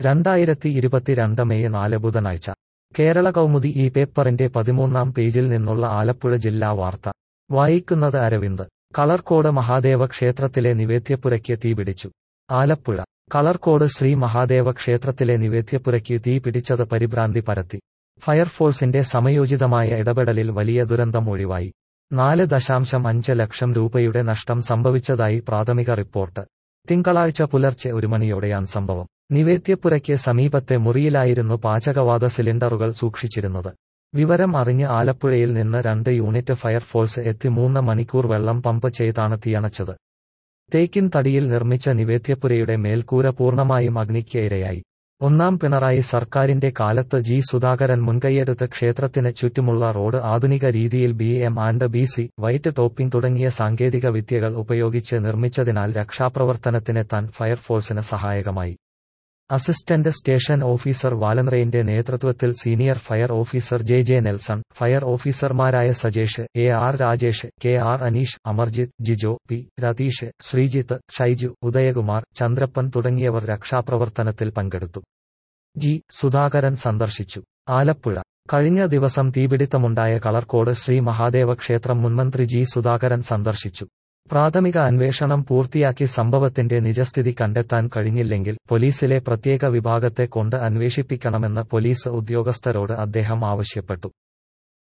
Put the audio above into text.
രണ്ടായിരത്തി ഇരുപത്തിരണ്ട് മെയ് നാല് ബുധനാഴ്ച കേരള കൗമുദി ഈ പേപ്പറിന്റെ പതിമൂന്നാം പേജിൽ നിന്നുള്ള ആലപ്പുഴ ജില്ലാ വാർത്ത വായിക്കുന്നത് അരവിന്ദ് കളർക്കോട് മഹാദേവ ക്ഷേത്രത്തിലെ നിവേദ്യപ്പുരയ്ക്ക് തീപിടിച്ചു ആലപ്പുഴ കളർക്കോട് ശ്രീ മഹാദേവ ക്ഷേത്രത്തിലെ നിവേദ്യപ്പുരയ്ക്ക് തീ പിടിച്ചത് പരിഭ്രാന്തി പരത്തി ഫയർഫോഴ്സിന്റെ സമയോചിതമായ ഇടപെടലിൽ വലിയ ദുരന്തം ഒഴിവായി നാല് ദശാംശം അഞ്ച് ലക്ഷം രൂപയുടെ നഷ്ടം സംഭവിച്ചതായി പ്രാഥമിക റിപ്പോർട്ട് തിങ്കളാഴ്ച പുലർച്ചെ ഒരു മണിയോടെയാണ് സംഭവം നിവേദ്യപ്പുരയ്ക്ക് സമീപത്തെ മുറിയിലായിരുന്നു പാചകവാത സിലിണ്ടറുകൾ സൂക്ഷിച്ചിരുന്നത് വിവരം അറിഞ്ഞ് ആലപ്പുഴയിൽ നിന്ന് രണ്ട് യൂണിറ്റ് ഫയർഫോഴ്സ് എത്തി മൂന്ന് മണിക്കൂർ വെള്ളം പമ്പ് ചെയ്താണ് തീയണച്ചത് തേക്കിൻ തടിയിൽ നിർമ്മിച്ച നിവേദ്യപ്പുരയുടെ മേൽക്കൂര പൂർണ്ണമായും അഗ്നിക്ക് ഇരയായി ഒന്നാം പിണറായി സർക്കാരിന്റെ കാലത്ത് ജി സുധാകരൻ മുൻകൈയെടുത്ത് ക്ഷേത്രത്തിന് ചുറ്റുമുള്ള റോഡ് ആധുനിക രീതിയിൽ B M and B C white topping തുടങ്ങിയ സാങ്കേതിക വിദ്യകൾ ഉപയോഗിച്ച് നിർമ്മിച്ചതിനാൽ രക്ഷാപ്രവർത്തനത്തിനെത്താൻ ഫയർഫോഴ്സിന് സഹായകമായി അസിസ്റ്റന്റ് സ്റ്റേഷൻ ഓഫീസർ വാലൻറെയിന്റെ നേതൃത്വത്തിൽ senior fire officer J J Nelson fire ഓഫീസർമാരായ Sajesh A R Rajesh K R Aneesh Amarjith Jijo P Ratheesh Sreejith Shaiju Udayakumar Chandrappan തുടങ്ങിയവർ രക്ഷാപ്രവർത്തനത്തിൽ പങ്കെടുത്തു ജി സുധാകരൻ സന്ദർശിച്ചു ആലപ്പുഴ കഴിഞ്ഞ ദിവസം തീപിടിത്തമുണ്ടായ കളർക്കോട് ശ്രീ മഹാദേവ ക്ഷേത്രം മുൻമന്ത്രി ജി സുധാകരൻ സന്ദർശിച്ചു പ്രാഥമിക അന്വേഷണം പൂർത്തിയാക്കി സംഭവത്തിന്റെ നിജസ്ഥിതി കണ്ടെത്താൻ കഴിഞ്ഞില്ലെങ്കിൽ പോലീസിലെ പ്രത്യേക വിഭാഗത്തെ കൊണ്ട് അന്വേഷിപ്പിക്കണമെന്ന് പോലീസ് ഉദ്യോഗസ്ഥരോട് അദ്ദേഹം ആവശ്യപ്പെട്ടു